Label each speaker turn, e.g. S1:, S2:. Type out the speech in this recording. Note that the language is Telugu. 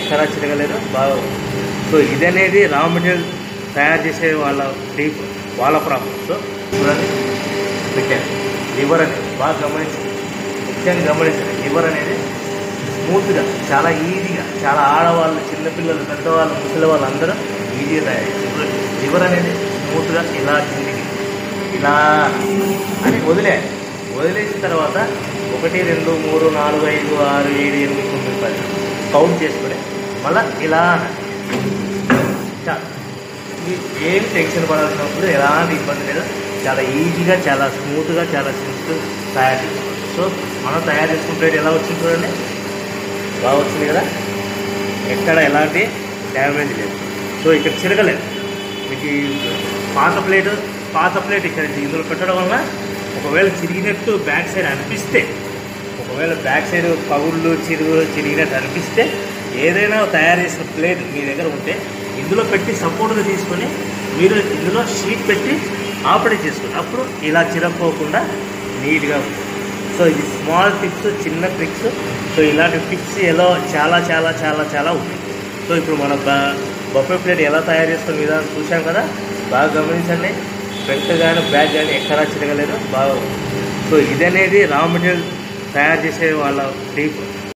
S1: ఎక్కడా చిరగలేదు బాగా సో ఇది అనేది రా మెటీరియల్ తయారు చేసే వాళ్ళ డీప్ వాళ్ళ ప్రాబ్లం సో చూడండి పెట్టాను లివర్ అనేది బాగా గమనించండి ముఖ్యంగా గమనించండి లివర్ అనేది స్మూత్గా చాలా ఈజీగా చాలా ఆడవాళ్ళు చిన్నపిల్లలు పెద్దవాళ్ళు ముసలి వాళ్ళు అందరూ ఈజీగా తయారు చేస్తారు లివర్ అనేది స్మూత్గా ఇలా కిందికి ఇలా అని వదిలే వదిలేసిన తర్వాత ఒకటి రెండు మూడు నాలుగు ఐదు ఆరు ఏడు ఎనిమిది తొమ్మిది పది కౌంట్ చేసుకుని మళ్ళీ ఇలా అనాలి. చాలు మీ- ఏం టెన్షన్ పడాల్సినప్పుడు ఎలాంటి ఇబ్బంది లేదు చాలా ఈజీగా చాలా స్మూత్గా చాలా సింపుల్ తయారు చేసుకోవచ్చు సో మనం తయారు చేసుకున్న ప్లేట్ ఎలా వచ్చింది చూడండి బాగా వచ్చింది కదా ఎక్కడ ఎలాంటి డ్యామేజ్ లేదు సో ఇక్కడ చిరగలేదు మీకు ఈ పాత ప్లేట్ పాత ప్లేట్ ఇక్కడ ఇందులో పెట్టడం వల్ల ఒకవేళ చిరిగినట్టు బ్యాక్ సైడ్ అనిపిస్తే ఒకవేళ బ్యాక్ సైడ్ పగుళ్ళు చిరుగు చిరిగినట్టు అనిపిస్తే ఏదైనా తయారు చేసిన ప్లేట్ మీ దగ్గర ఉంటే ఇందులో పెట్టి సపోర్ట్గా తీసుకొని మీరు ఇందులో షీట్ పెట్టి ఆపరేట్ చేసుకోండి అప్పుడు ఇలా చిరక్కోకుండా నీట్గా ఉంటుంది సో ఇది స్మాల్ టిప్స్ చిన్న ట్రిక్స్ సో ఇలాంటి టిప్స్ ఎలా చాలా చాలా చాలా చాలా ఉన్నాయి సో ఇప్పుడు మన బఫే ప్లేట్ ఎలా తయారు చేస్తాం విధానం చూసాం కదా బాగా గమనించండి ఫ్రంట్ కానీ బ్యాక్ కానీ ఎక్కడా చిరగలేదు బాగా ఉంది. సో ఇది అనేది రా మెటీరియల్ తయారు చేసే వాళ్ళ డీప్